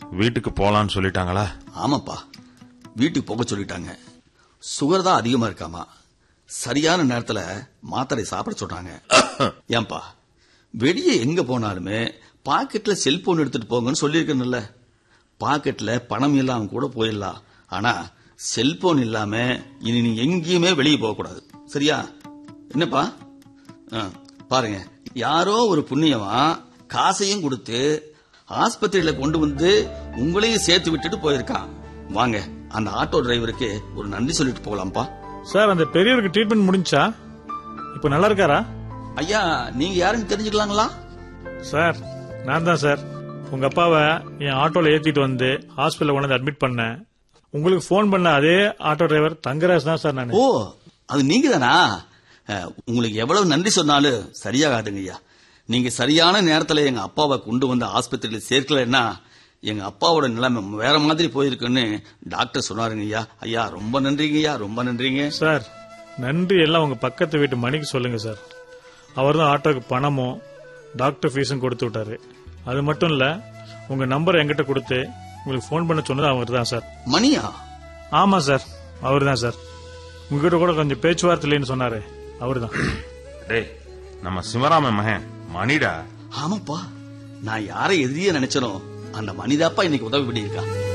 வீட்டுக்கு போலான்னு சொல்லிட்டாங்களா ஆமாப்பா வீட்டுக்கு போக சொல்லிட்டாங்க சுகர் தான் அதிகமா இருக்காமா சரியான நேரத்துல மாத்திரை சாப்பிட சொல்றாங்க ஏன்பா வெளியே எங்க போனாலுமே பாக்கெட்ல செல்போன் எடுத்துட்டு போங்கன்னு சொல்லியிருக்கேன்ல பாக்கெட்ல பணம் இல்லாம கூட போயிடலாம் ஆனா செல்போன் இல்லாம இனி நீ எங்கேயுமே வெளியே போக கூடாது சரியா என்னப்பா ஆ, பாருங்க யாரோ ஒரு புண்ணியமா காசையும் கொடுத்து ஆஸ்பத்திரியில கொண்டு வந்து உங்களையும் சேர்த்து விட்டுட்டு போயிருக்கான் வாங்க அந்த ஆட்டோ டிரைவருக்கு ஒரு நன்றி சொல்லிட்டு போகலாம்ப்பா சார் அந்த பெரியவருக்கு ட்ரீட்மெண்ட் முடிஞ்சா இப்போ நல்லா இருக்காரா ஐயா நீங்க யாருன்னு தெரிஞ்சுக்கலாங்களா சார் நான் தான் சார் உங்க அப்பாவை என் ஆட்டோல ஏத்திட்டு வந்து ஹாஸ்பிட்டல் கொண்டு வந்து அட்மிட் பண்ணேன் உங்களுக்கு ஃபோன் பண்ண அதே ஆட்டோ டிரைவர் தங்கராஜ் தான் சார் நான் ஓ அது நீங்க தானா அஹ், உங்களுக்கு எவ்வளவு நன்றி சொன்னாலும் சரியாகாதுங்க ஐயா நீங்க சரியான நேரத்துல எங்க அப்பாவை கொண்டு வந்து ஆஸ்பத்திரியில சேர்க்கலைன்னா எங்க அப்பாவோட நிலைமை வேற மாதிரி போயிருக்குன்னு டாக்டர் சொன்னாருங்க ஐயா ஐயா ரொம்ப நன்றிங்க ஐயா ரொம்ப நன்றிங்க சார் நன்றி எல்லாம் உங்க பக்கத்து வீட்டு மணிக்கு சொல்லுங்க சார் அவர் தான் ஆட்டோக்கு பணமும் டாக்டர் ஃபீஸும் கொடுத்து விட்டாரு அது மட்டும் இல்ல உங்க நம்பர் என்கிட்ட கொடுத்து உங்களுக்கு ஃபோன் பண்ண சொன்னது அவர் தான் சார் மணியா ஆமா சார் அவர் தான் சார் உங்ககிட்ட கூட கொஞ்சம் பேச்சுவார்த்தை இல்லைன்னு சொன்னாரு அவர் தான் டேய் நம்ம சிவராம மகன் மணிடா ஆமாப்பா நான் யாரை எதிரியா நினைச்சனோ அந்த மனிதாப்பா இன்னைக்கு உதவி பண்ணியிருக்கா